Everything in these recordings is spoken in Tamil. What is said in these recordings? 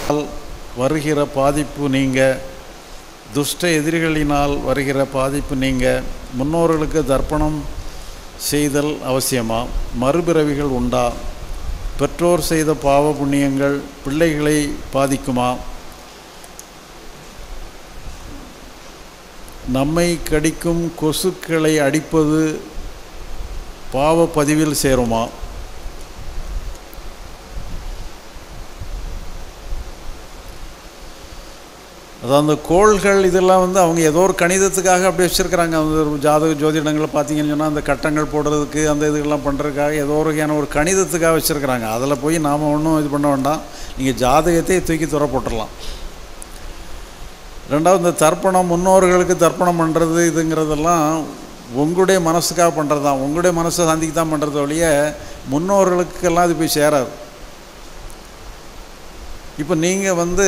வருகிற பாதிப்பு நீங்க துஷ்ட எதிரிகளினால் வருகிற பாதிப்பு நீங்க முன்னோர்களுக்கு தர்ப்பணம் செய்தல் அவசியமா மறுபிறவிகள் உண்டா பெற்றோர் செய்த பாவ புண்ணியங்கள் பிள்ளைகளை பாதிக்குமா நம்மை கடிக்கும் கொசுக்களை அடிப்பது பாவ பதிவில் சேருமா அதான் அந்த கோள்கள் இதெல்லாம் வந்து அவங்க ஏதோ ஒரு கணிதத்துக்காக அப்படி வச்சுருக்கிறாங்க அந்த ஒரு ஜாதக ஜோதிடங்களை பார்த்தீங்கன்னு சொன்னால் அந்த கட்டங்கள் போடுறதுக்கு அந்த இதுகள்லாம் பண்ணுறதுக்காக ஏதோ ஒரு வகையான ஒரு கணிதத்துக்காக வச்சுருக்கிறாங்க அதில் போய் நாம் ஒன்றும் இது பண்ண வேண்டாம் நீங்கள் ஜாதகத்தை தூக்கி துற போட்டுடலாம் ரெண்டாவது இந்த தர்ப்பணம் முன்னோர்களுக்கு தர்ப்பணம் பண்ணுறது இதுங்கிறதெல்லாம் உங்களுடைய மனசுக்காக பண்ணுறது தான் உங்களுடைய மனசை சந்திக்கு தான் பண்ணுறது ஒழிய முன்னோர்களுக்கெல்லாம் இது போய் சேராது இப்போ நீங்கள் வந்து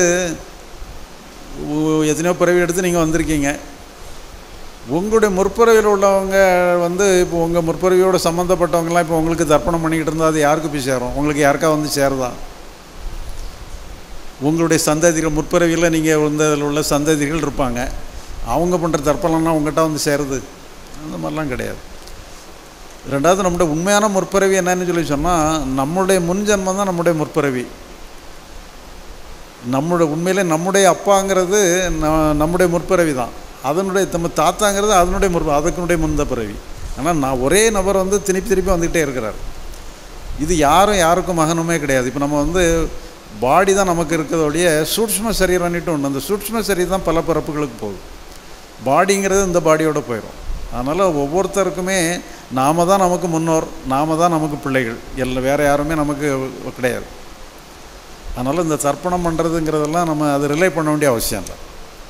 உ- எத்தனையோ பிறவி எடுத்து நீங்கள் வந்திருக்கீங்க உங்களுடைய முற்பிறவியில் உள்ளவங்க வந்து இப்போ உங்கள் முற்பிறவியோட சம்மந்தப்பட்டவங்கலாம் இப்போ உங்களுக்கு தர்ப்பணம் பண்ணிக்கிட்டு இருந்தால் அது யாருக்கு போய் சேரும் உங்களுக்கு யாருக்கா வந்து சேருதா உங்களுடைய சந்ததிகள் முற்பிறவியில் நீங்கள் வந்து அதில் உள்ள சந்ததிகள் இருப்பாங்க அவங்க பண்ணுற தர்ப்பணம்லாம் உங்கள்கிட்ட வந்து சேருது அந்த மாதிரிலாம் கிடையாது ரெண்டாவது நம்முடைய உண்மையான முற்பிறவி என்னன்னு சொல்லி சொன்னால் நம்முடைய முன்ஜென்மம் தான் நம்முடைய முற்பிறவி நம்முடைய உண்மையிலே நம்முடைய அப்பாங்கிறது ந- நம்முடைய முற்பிறவி தான் அதனுடைய நம்ம தாத்தாங்கிறது அதனுடைய முற்ப அதுக்குனுடைய முந்த பிறவி ஆனால் நான் ஒரே நபர் வந்து திருப்பி திருப்பி வந்துக்கிட்டே இருக்கிறார் இது யாரும் யாருக்கும் மகனுமே கிடையாது இப்போ நம்ம வந்து பாடி தான் நமக்கு இருக்கிறதோடைய சூட்ச்ம சரீரம்னுட்டு ஒன்று அந்த சூட்ச்ம சரீரம் தான் பல பிறப்புகளுக்கு போகுது பாடிங்கிறது இந்த பாடியோட போயிடும் அதனால் ஒவ்வொருத்தருக்குமே நாம தான் நமக்கு முன்னோர் நாம தான் நமக்கு பிள்ளைகள் எல்லாம் வேறு யாருமே நமக்கு கிடையாது அதனால் இந்த தர்ப்பணம் பண்ணுறதுங்கிறதெல்லாம் நம்ம அதை ரிலே பண்ண வேண்டிய அவசியம் இல்லை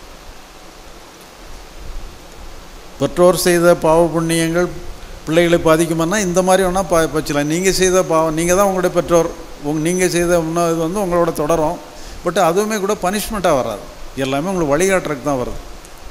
பெற்றோர் செய்த பாவ புண்ணியங்கள் பிள்ளைகளை பாதிக்குமானா இந்த மாதிரி வேணால் பா வச்சுக்கலாம் நீங்கள் செய்த பாவம் நீங்கள் தான் உங்களுடைய பெற்றோர் உங் நீங்கள் செய்த இன்னும் இது வந்து உங்களோட தொடரும் பட் அதுவுமே கூட பனிஷ்மெண்ட்டாக வராது எல்லாமே உங்களுக்கு வழிகாட்டுறதுக்கு தான் வருது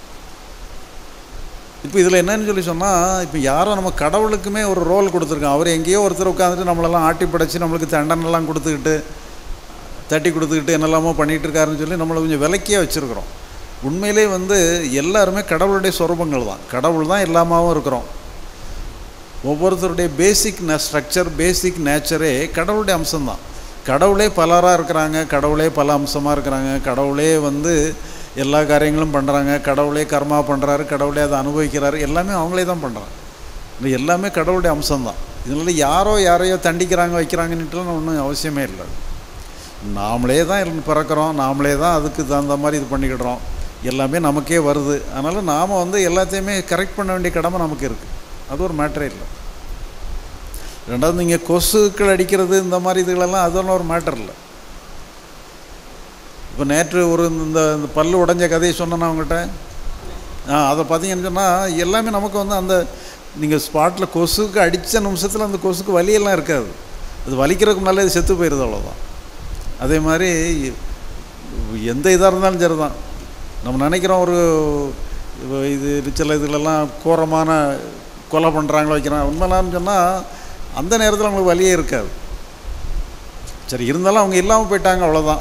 இப்போ இதில் என்னன்னு சொல்லி சொன்னால் இப்போ யாரோ நம்ம கடவுளுக்குமே ஒரு ரோல் கொடுத்துருக்கோம் அவர் எங்கேயோ ஒருத்தர் உட்காந்துட்டு நம்மளெல்லாம் ஆட்டி படைச்சு நம்மளுக்கு தண்டனெல்லாம் கொடுத்துக்கிட்டு தட்டி கொடுத்துக்கிட்டு என்னெல்லாமோ பண்ணிகிட்டு இருக்காருன்னு சொல்லி நம்மளை கொஞ்சம் விலக்கியே வச்சுருக்குறோம் உண்மையிலே வந்து எல்லாருமே கடவுளுடைய சொரூபங்கள் தான் கடவுள் தான் எல்லாமாவும் இருக்கிறோம் ஒவ்வொருத்தருடைய பேசிக் ந ஸ்ட்ரக்சர் பேசிக் நேச்சரே கடவுளுடைய அம்சம்தான் கடவுளே பலராக இருக்கிறாங்க கடவுளே பல அம்சமாக இருக்கிறாங்க கடவுளே வந்து எல்லா காரியங்களும் பண்ணுறாங்க கடவுளே கர்மா பண்ணுறாரு கடவுளே அதை அனுபவிக்கிறாரு எல்லாமே அவங்களே தான் பண்ணுறாங்க இது எல்லாமே கடவுளுடைய அம்சம்தான் இதனால யாரோ யாரையோ தண்டிக்கிறாங்க வைக்கிறாங்கன்னுட்டுலாம் ஒன்றும் அவசியமே இல்லை நாமளே தான் இருந்து பிறக்கிறோம் நாமளே தான் அதுக்கு தகுந்த மாதிரி இது பண்ணிக்கிடுறோம் எல்லாமே நமக்கே வருது அதனால் நாம் வந்து எல்லாத்தையுமே கரெக்ட் பண்ண வேண்டிய கடமை நமக்கு இருக்குது அது ஒரு மேட்டரே இல்லை ரெண்டாவது நீங்கள் கொசுக்கள் அடிக்கிறது இந்த மாதிரி இதுகளெல்லாம் அதெல்லாம் ஒரு மேட்டர் இல்லை இப்போ நேற்று ஒரு இந்த இந்த பல்லு உடஞ்ச கதையை சொன்னேன்னா அவங்ககிட்ட ஆ அதை பார்த்தீங்கன்னு சொன்னால் எல்லாமே நமக்கு வந்து அந்த நீங்கள் ஸ்பாட்டில் கொசுக்கு அடித்த நிமிஷத்தில் அந்த கொசுக்கு வலியெல்லாம் இருக்காது அது வலிக்கிறதுக்கு முன்னாலே அது செத்து போயிடுது அவ்வளோதான் அதே மாதிரி எந்த இதாக இருந்தாலும் சரி தான் நம்ம நினைக்கிறோம் ஒரு இது சில இதுலெல்லாம் கோரமான கொலை பண்ணுறாங்களோ வைக்கிறாங்க உண்மைலான்னு சொன்னால் அந்த நேரத்தில் அவங்களுக்கு வலியே இருக்காது சரி இருந்தாலும் அவங்க இல்லாமல் போயிட்டாங்க அவ்வளோதான்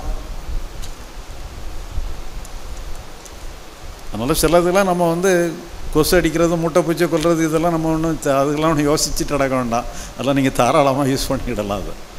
அதனால் சில இதெல்லாம் நம்ம வந்து கொசு அடிக்கிறது முட்டை பூச்சி கொல்றது இதெல்லாம் நம்ம ஒன்றும் அதுக்கெல்லாம் ஒன்றும் யோசிச்சுட்டு நடக்க வேண்டாம் அதெல்லாம் நீங்கள் தாராளமாக யூஸ் பண்ணிக்கிடலாம் அதை